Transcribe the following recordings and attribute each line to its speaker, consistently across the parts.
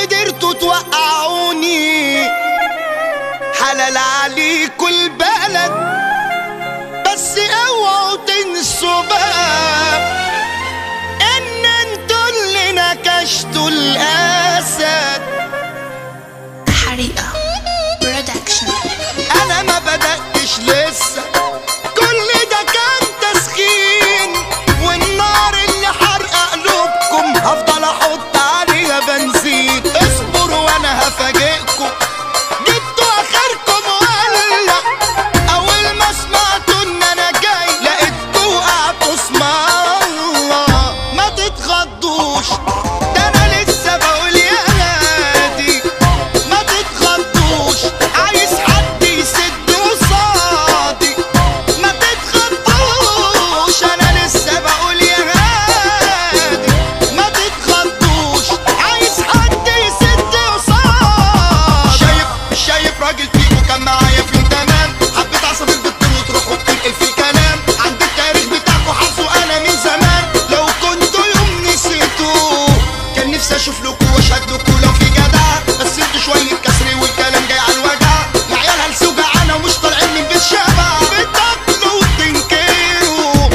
Speaker 1: قدرتوا توقعوني حلال عليكوا البلد بس اوعوا تنسوا بقى ان انتوا اللي نكشتوا الاسد
Speaker 2: حريقة برودكشن
Speaker 1: انا ما بدأتش لسه كل ده كان تسخين والنار اللي حرقة قلوبكم هفضل احط عليها بنزين اصبروا وانا هفاجئكم جبتوا اخركم ولا اول ما سمعتوا ان انا جاي لقيتكوا وقعتوا اسم الله ما تتخضوش ده انا لسه بقول يا هادي ما تتخضوش عايز حد يسد قصادي ما تتخضوش انا لسه بقول يا هادي ما تتخضوش عايز حد يسد قصادي شايف شايف راجل فيكو كان معايا في تمام حبيت عصافير بالطول وتروحوا بتنقل في كلام عند التاريخ بتاعكو حافظه انا من زمان لو كنتوا يوم نسيتوه كان نفسي اشوف لكم واشهد لكم لو في جدع بس انتوا شويه كسر والكلام جاي على الوجع يا عيال هلسوا جعانه ومش طالعين من بيت شبع بتاكلوا وتنكروا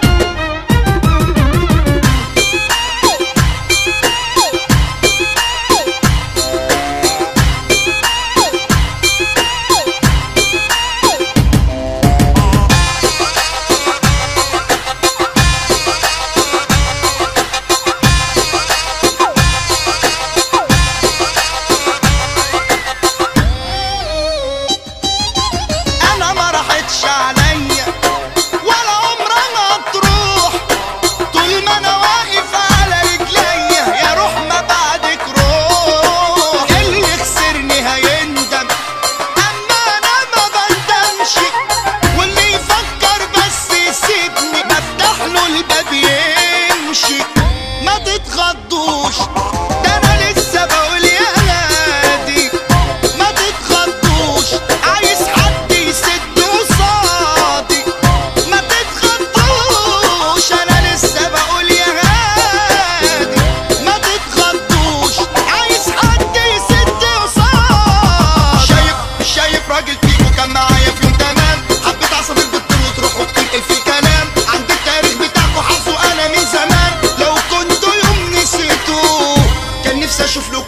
Speaker 1: انا ما راحتش عليا ولا عمرها تروح طول ما انا واقف على رجليا يا روح ما بعدك روح اللي خسرني هيندم اما انا ما بندمش واللي يفكر بس يسيبني بفتح له الباب يمشي ما تتخضوش ده انا لسه بقول يا هادي ما تتخضوش عايز حد يسد قصادي ما تتخضوش انا لسه بقول يا هادي ما تتخضوش عايز حد يسد قصادي شايف شايف راجل فيكو كان معايا في يوم تمام حبيت عصافير بالطول وتروحوا بتنقل في كلام عند التاريخ بتاعكو حافظه انا من زمان لو كنتوا يوم نسيتوه كان نفسي اشوف لكم